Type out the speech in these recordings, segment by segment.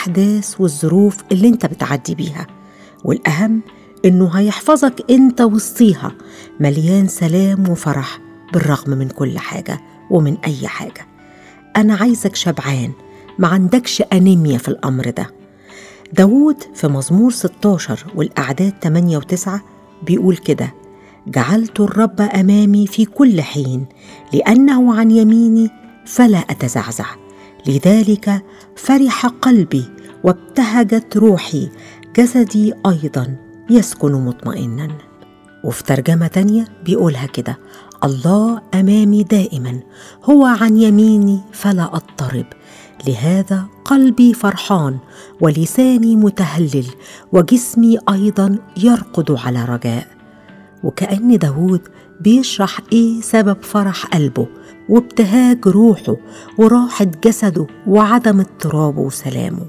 الأحداث والظروف اللي انت بتعدي بيها والأهم إنه هيحفظك انت وسطيها مليان سلام وفرح بالرغم من كل حاجة ومن أي حاجة أنا عايزك شبعان ما عندكش أنيميا في الأمر ده داود في مزمور 16 والأعداد 8 و9 بيقول كده جعلت الرب أمامي في كل حين لأنه عن يميني فلا أتزعزع لذلك فرح قلبي وابتهجت روحي جسدي أيضا يسكن مطمئنا وفي ترجمة تانية بيقولها كده الله أمامي دائما هو عن يميني فلا أضطرب لهذا قلبي فرحان ولساني متهلل وجسمي أيضا يرقد على رجاء وكأن داود بيشرح إيه سبب فرح قلبه وابتهاج روحه وراحة جسده وعدم اضطرابه وسلامه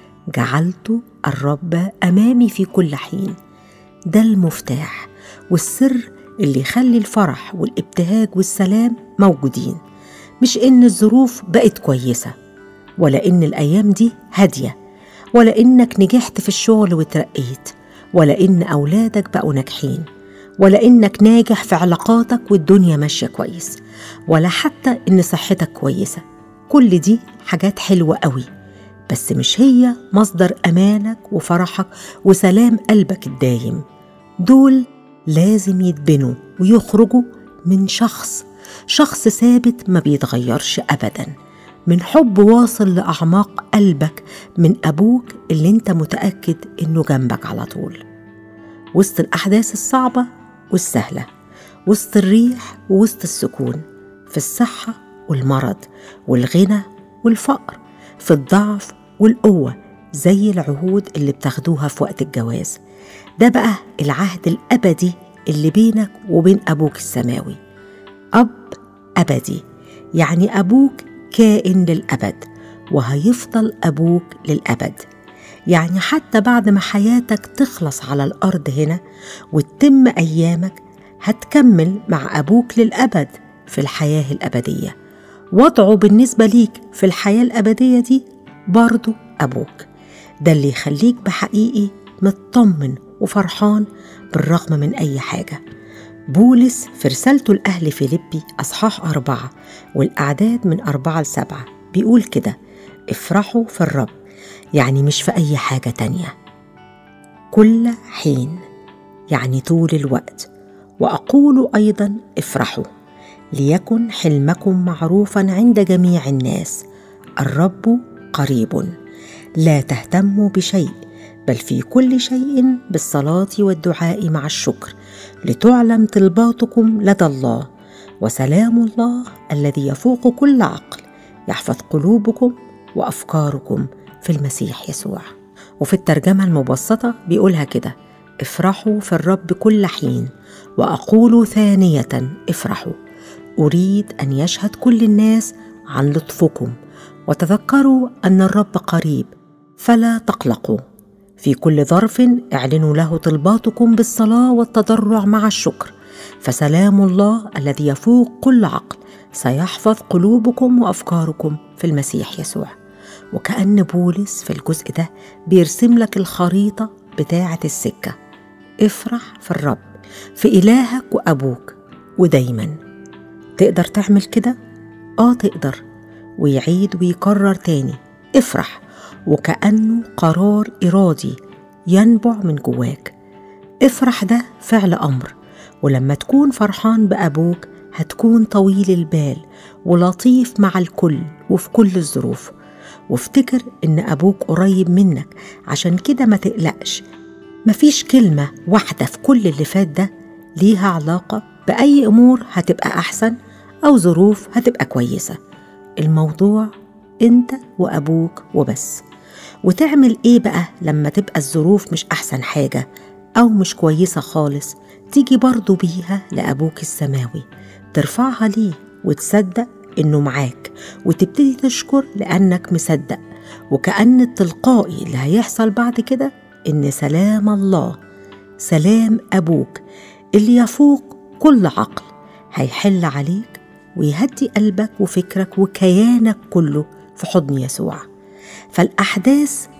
جعلت الرب أمامي في كل حين ده المفتاح والسر اللي يخلي الفرح والابتهاج والسلام موجودين مش إن الظروف بقت كويسة ولا إن الأيام دي هادية ولا إنك نجحت في الشغل وترقيت ولا إن أولادك بقوا ناجحين ولا إنك ناجح في علاقاتك والدنيا ماشية كويس ولا حتى إن صحتك كويسة كل دي حاجات حلوة قوي بس مش هي مصدر أمانك وفرحك وسلام قلبك الدايم دول لازم يتبنوا ويخرجوا من شخص شخص ثابت ما بيتغيرش أبدا من حب واصل لأعماق قلبك من أبوك اللي أنت متأكد إنه جنبك على طول وسط الأحداث الصعبة والسهلة وسط الريح ووسط السكون في الصحة والمرض والغنى والفقر في الضعف والقوة زي العهود اللي بتاخدوها في وقت الجواز ده بقى العهد الأبدي اللي بينك وبين أبوك السماوي أب أبدي يعني أبوك كائن للأبد وهيفضل أبوك للأبد يعني حتى بعد ما حياتك تخلص على الأرض هنا وتتم أيامك هتكمل مع أبوك للأبد في الحياة الأبدية وضعه بالنسبة ليك في الحياة الأبدية دي برضه أبوك ده اللي يخليك بحقيقي مطمن وفرحان بالرغم من أي حاجة بولس في رسالته لأهل فيليبي أصحاح أربعة والأعداد من أربعة لسبعة بيقول كده افرحوا في الرب يعني مش في أي حاجة تانية كل حين يعني طول الوقت وأقول أيضا افرحوا ليكن حلمكم معروفا عند جميع الناس الرب قريب لا تهتموا بشيء بل في كل شيء بالصلاه والدعاء مع الشكر لتعلم طلباتكم لدى الله وسلام الله الذي يفوق كل عقل يحفظ قلوبكم وافكاركم في المسيح يسوع وفي الترجمه المبسطه بيقولها كده افرحوا في الرب كل حين واقول ثانيه افرحوا اريد ان يشهد كل الناس عن لطفكم وتذكروا ان الرب قريب فلا تقلقوا في كل ظرف اعلنوا له طلباتكم بالصلاه والتضرع مع الشكر فسلام الله الذي يفوق كل عقل سيحفظ قلوبكم وافكاركم في المسيح يسوع وكأن بولس في الجزء ده بيرسم لك الخريطة بتاعة السكة افرح في الرب في إلهك وأبوك ودايما تقدر تعمل كده؟ آه تقدر ويعيد ويكرر تاني افرح وكأنه قرار إرادي ينبع من جواك افرح ده فعل أمر ولما تكون فرحان بأبوك هتكون طويل البال ولطيف مع الكل وفي كل الظروف وافتكر إن أبوك قريب منك عشان كده ما تقلقش مفيش كلمة واحدة في كل اللي فات ده ليها علاقة بأي أمور هتبقى أحسن أو ظروف هتبقى كويسة الموضوع أنت وأبوك وبس وتعمل إيه بقى لما تبقى الظروف مش أحسن حاجة أو مش كويسة خالص تيجي برضو بيها لأبوك السماوي ترفعها ليه وتصدق إنه معاك وتبتدي تشكر لأنك مصدق وكأن التلقائي اللي هيحصل بعد كده إن سلام الله سلام أبوك اللي يفوق كل عقل هيحل عليك ويهدي قلبك وفكرك وكيانك كله في حضن يسوع فالأحداث